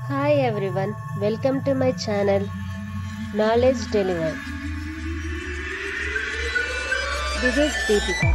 Hi everyone, welcome to my channel Knowledge Delivered. This is Deepika.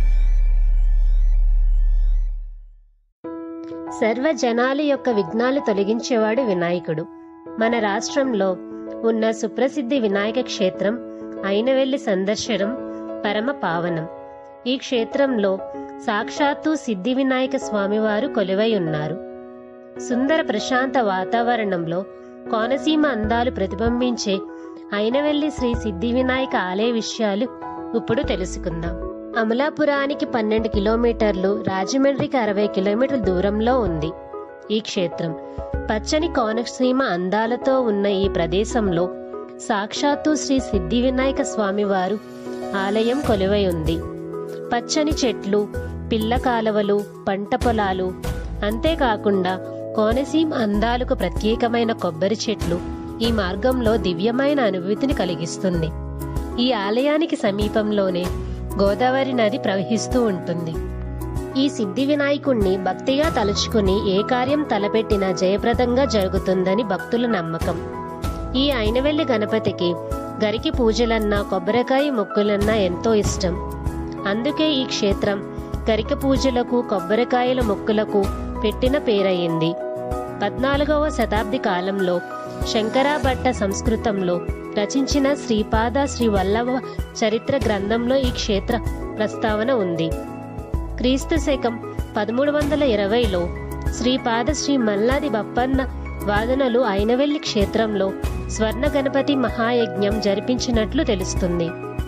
సర్వ జనాల యొక్క విఘ్నాలు తొలగించేవాడు వినాయకుడు మన రాష్ట్రంలో ఉన్న సుప్రసిద్ధి వినాయక క్షేత్రం అయినవెల్లి సందర్శనం పరమ పావనం ఈ క్షేత్రంలో సాక్షాత్తు సిద్ధి వినాయక స్వామివారు కొలువై ఉన్నారు సుందర ప్రశాంత వాతావరణంలో కోనసీమ అందాలు ప్రతిబింబించే అయినవెల్లి శ్రీ సిద్ధి వినాయక ఆలయ విషయాలు ఇప్పుడు తెలుసుకుందాం అమలాపురానికి పన్నెండు కిలోమీటర్లు రాజమండ్రికి అరవై కిలోమీటర్ల దూరంలో ఉంది ఈ క్షేత్రం పచ్చని కోనసీమ అందాలతో ఉన్న ఈ ప్రదేశంలో సాక్షాత్తు శ్రీ సిద్ధి వినాయక స్వామివారు ఆలయం కొలువై ఉంది పచ్చని చెట్లు పిల్ల కాలవలు పంట పొలాలు అంతేకాకుండా కోనసీమ అందాలకు ప్రత్యేకమైన కొబ్బరి చెట్లు ఈ మార్గంలో దివ్యమైన అనుభూతిని కలిగిస్తుంది ఈ ఆలయానికి సమీపంలోనే గోదావరి నది ప్రవహిస్తూ ఉంటుంది ఈ సిద్ధి వినాయకుణ్ణి భక్తిగా తలుచుకుని ఏ కార్యం తలపెట్టినా జయప్రదంగా జరుగుతుందని భక్తుల నమ్మకం ఈ అయినవెల్లి గణపతికి గరికి పూజలన్నా కొబ్బరికాయ మొక్కులన్నా ఎంతో ఇష్టం అందుకే ఈ క్షేత్రం గరిక పూజలకు కొబ్బరికాయల మొక్కులకు పెట్టిన పేరయ్యింది పద్నాలుగవ శతాబ్ది కాలంలో శంకరాభట్ట సంస్కృతంలో రచించిన శ్రీపాద శ్రీ వల్లభ చరిత్ర గ్రంథంలో ఈ క్షేత్ర ప్రస్తావన ఉంది క్రీస్తు శకం పదమూడు వందల ఇరవైలో శ్రీపాద శ్రీ మల్లాది బప్పన్న వాదనలు అయినవెల్లి క్షేత్రంలో స్వర్ణ గణపతి మహాయజ్ఞం జరిపించినట్లు తెలుస్తుంది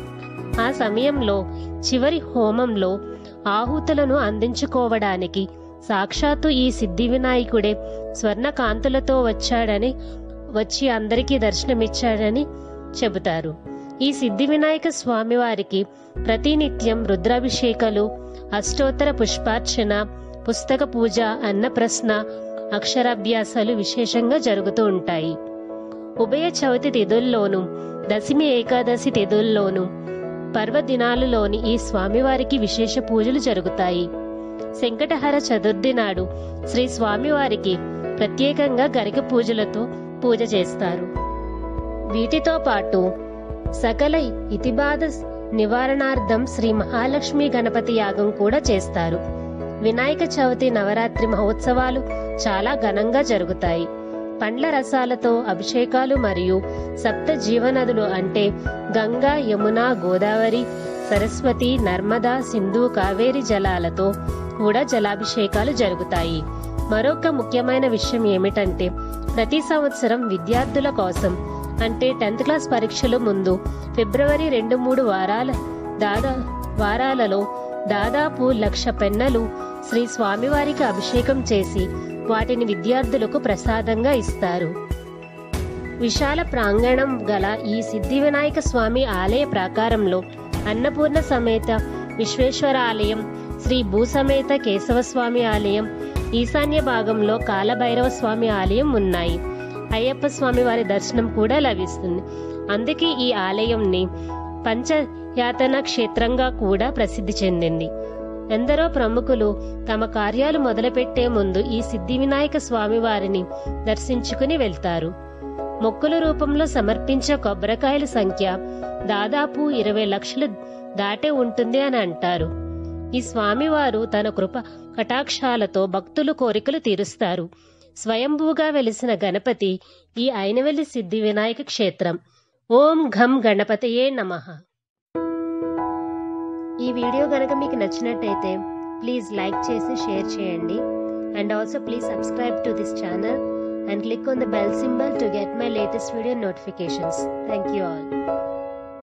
ఆ సమయంలో చివరి హోమంలో ఆహుతులను అందించుకోవడానికి సాక్షాత్తు ఈ సిద్ధి వినాయకుడే స్వర్ణ కాంతులతో వచ్చాడని వచ్చి అందరికీ దర్శనమిచ్చాడని చెబుతారు ఈ సిద్ధి వినాయక స్వామివారికి ప్రతినిత్యం రుద్రాభిషేకాలు అష్టోత్తర పుష్పార్చన పుస్తక పూజ అన్నప్రశ్న అక్షరాభ్యాసాలు విశేషంగా జరుగుతూ ఉంటాయి ఉభయ చవితి తిథుల్లోనూ దశమి ఏకాదశి తిథుల్లోనూ పర్వదినాలలోని ఈ స్వామివారికి విశేష పూజలు జరుగుతాయి శంకటహర చతుర్థి నాడు శ్రీ స్వామివారికి ప్రత్యేకంగా గరిక పూజలతో పూజ చేస్తారు వీటితో పాటు సకల ఇతిబాధ నివారణార్థం శ్రీ మహాలక్ష్మి గణపతి యాగం కూడా చేస్తారు వినాయక చవితి నవరాత్రి మహోత్సవాలు చాలా ఘనంగా జరుగుతాయి పండ్ల రసాలతో అభిషేకాలు మరియు సప్త జీవనదులు అంటే గంగా యమున గోదావరి సరస్వతి నర్మదా సింధు కావేరి జలాలతో కూడా జలాభిషేకాలు జరుగుతాయి మరొక ముఖ్యమైన విషయం ఏమిటంటే ప్రతి సంవత్సరం విద్యార్థుల కోసం అంటే టెన్త్ క్లాస్ పరీక్షలు ముందు ఫిబ్రవరి రెండు మూడు వారాల దాదా వారాలలో దాదాపు లక్ష పెన్నలు శ్రీ స్వామివారికి అభిషేకం చేసి వాటిని విద్యార్థులకు ప్రసాదంగా ఇస్తారు విశాల ప్రాంగణం గల ఈ సిద్ధి వినాయక స్వామి ఆలయ ప్రాకారంలో అన్నపూర్ణ సమేత విశ్వేశ్వర ఆలయం శ్రీ భూసమేత కేశవస్వామి ఆలయం ఈశాన్య భాగంలో కాలభైరవ స్వామి ఆలయం ఉన్నాయి అయ్యప్ప స్వామి వారి దర్శనం కూడా లభిస్తుంది అందుకే ఈ ఆలయంని పంచయాతన క్షేత్రంగా కూడా ప్రసిద్ధి చెందింది ఎందరో ప్రముఖులు తమ కార్యాలు మొదలుపెట్టే ముందు ఈ సిద్ధి వినాయక స్వామి వారిని దర్శించుకుని వెళ్తారు మొక్కుల రూపంలో సమర్పించే కొబ్బరికాయల సంఖ్య దాదాపు ఇరవై లక్షలు దాటే ఉంటుంది అని అంటారు ఈ స్వామివారు తన కృప కటాక్షాలతో భక్తులు కోరికలు తీరుస్తారు స్వయంభూగా వెలిసిన గణపతి ఈ అయినవెల్లి సిద్ధి వినాయక క్షేత్రం ఓం ఘం గణపతయే నమః ఈ వీడియో గనక మీకు నచ్చినట్టయితే ప్లీజ్ లైక్ చేసి షేర్ చేయండి and also please subscribe to this channel and click on the bell symbol to get my latest video notifications thank you all